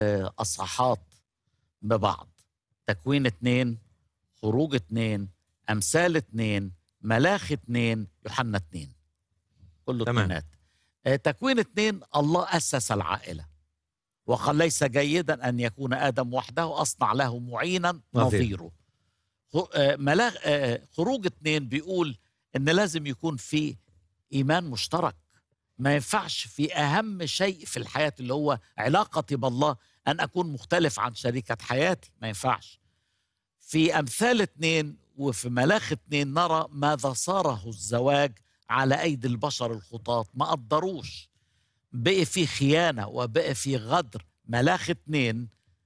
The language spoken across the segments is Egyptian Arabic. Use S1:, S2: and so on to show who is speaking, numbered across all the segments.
S1: اصحاحات ببعض تكوين اتنين خروج اتنين امثال اتنين ملاخ اتنين يوحنا اتنين كله
S2: تمام.
S1: اتنينات آه، تكوين اتنين الله اسس العائله وقال ليس جيدا ان يكون ادم وحده اصنع له معينا
S2: نظير.
S1: نظيره خ- آه، ملاخ آه، خروج اتنين بيقول ان لازم يكون في ايمان مشترك ما ينفعش في اهم شيء في الحياه اللي هو علاقتي بالله ان اكون مختلف عن شريكه حياتي ما ينفعش في امثال اتنين وفي ملاخ اتنين نرى ماذا صاره الزواج على ايدي البشر الخطاة ما قدروش بقي في خيانه وبقي في غدر ملاخ اتنين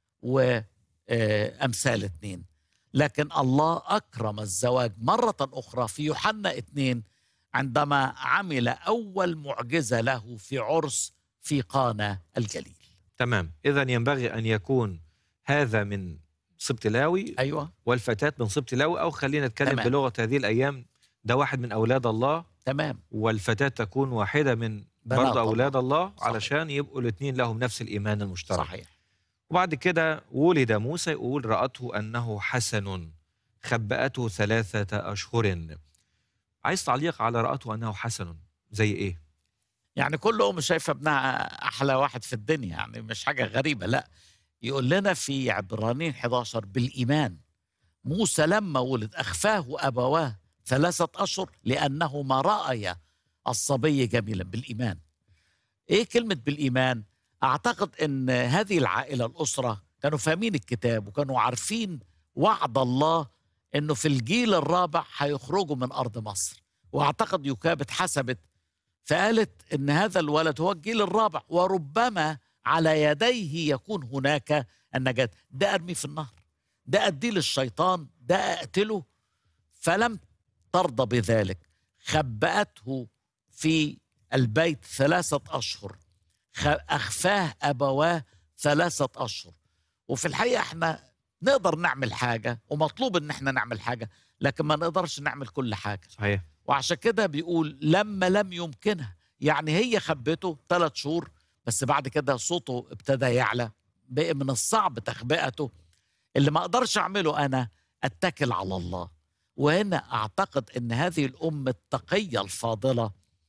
S1: وامثال اتنين لكن الله اكرم الزواج مره اخرى في يوحنا اتنين عندما عمل اول معجزه له في عرس في قانا الجليل
S2: تمام اذا ينبغي ان يكون هذا من سبط لاوي
S1: ايوه
S2: والفتاه من سبط لاوي او خلينا نتكلم
S1: تمام.
S2: بلغه هذه الايام ده واحد من اولاد الله
S1: تمام
S2: والفتاه تكون واحده من
S1: بنات
S2: برضه
S1: الله.
S2: اولاد الله
S1: صحيح.
S2: علشان يبقوا الاثنين لهم نفس الايمان المشترك
S1: صحيح
S2: وبعد كده ولد موسى يقول رأته أنه حسن خبأته ثلاثة أشهر عايز تعليق على رأته أنه حسن زي إيه؟
S1: يعني كل ام شايفه ابنها احلى واحد في الدنيا يعني مش حاجه غريبه لا يقول لنا في عبرانيين 11 بالايمان موسى لما ولد اخفاه ابواه ثلاثه اشهر لانهما رايا الصبي جميلا بالايمان ايه كلمه بالايمان اعتقد ان هذه العائله الاسره كانوا فاهمين الكتاب وكانوا عارفين وعد الله انه في الجيل الرابع هيخرجوا من ارض مصر واعتقد يكابد حسبت فقالت ان هذا الولد هو الجيل الرابع وربما على يديه يكون هناك النجاة ده ارميه في النهر ده اديه للشيطان ده اقتله فلم ترضى بذلك خبأته في البيت ثلاثة أشهر خ- أخفاه أبواه ثلاثة أشهر وفي الحقيقة احنا نقدر نعمل حاجة ومطلوب ان احنا نعمل حاجة لكن ما نقدرش نعمل كل حاجة
S2: صحيح
S1: وعشان كده بيقول لما لم يمكنها يعني هي خبته ثلاث شهور بس بعد كده صوته ابتدى يعلى بقى من الصعب تخبئته اللي ما اقدرش اعمله انا اتكل على الله وهنا اعتقد ان هذه الام التقيه الفاضله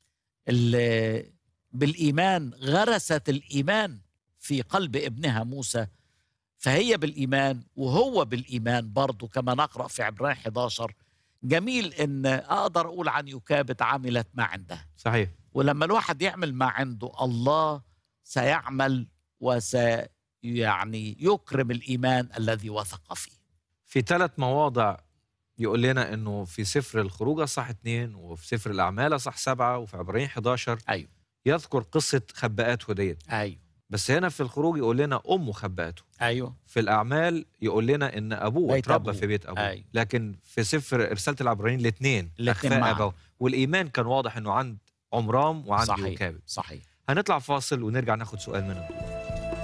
S1: اللي بالايمان غرست الايمان في قلب ابنها موسى فهي بالايمان وهو بالايمان برضه كما نقرا في عبران 11 جميل ان اقدر اقول عن يكابد عملت ما عندها
S2: صحيح
S1: ولما الواحد يعمل ما عنده الله سيعمل وس يعني يكرم الايمان الذي وثق فيه
S2: في ثلاث مواضع يقول لنا انه في سفر الخروج صح اثنين وفي سفر الاعمال صح سبعه وفي عبرين 11
S1: ايوه
S2: يذكر قصه خباءته ديت
S1: ايوه
S2: بس هنا في الخروج يقول لنا امه خباته
S1: ايوه
S2: في الاعمال يقول لنا ان ابوه
S1: بيت
S2: اتربى
S1: أبوه.
S2: في بيت ابوه
S1: أيوة.
S2: لكن في سفر رساله العبرانيين الاثنين
S1: الاتنين
S2: اخفاء
S1: معا.
S2: ابوه والايمان كان واضح انه عند عمرام وعند
S1: صحيح
S2: يوكابد
S1: صحيح
S2: هنطلع فاصل ونرجع ناخد سؤال منهم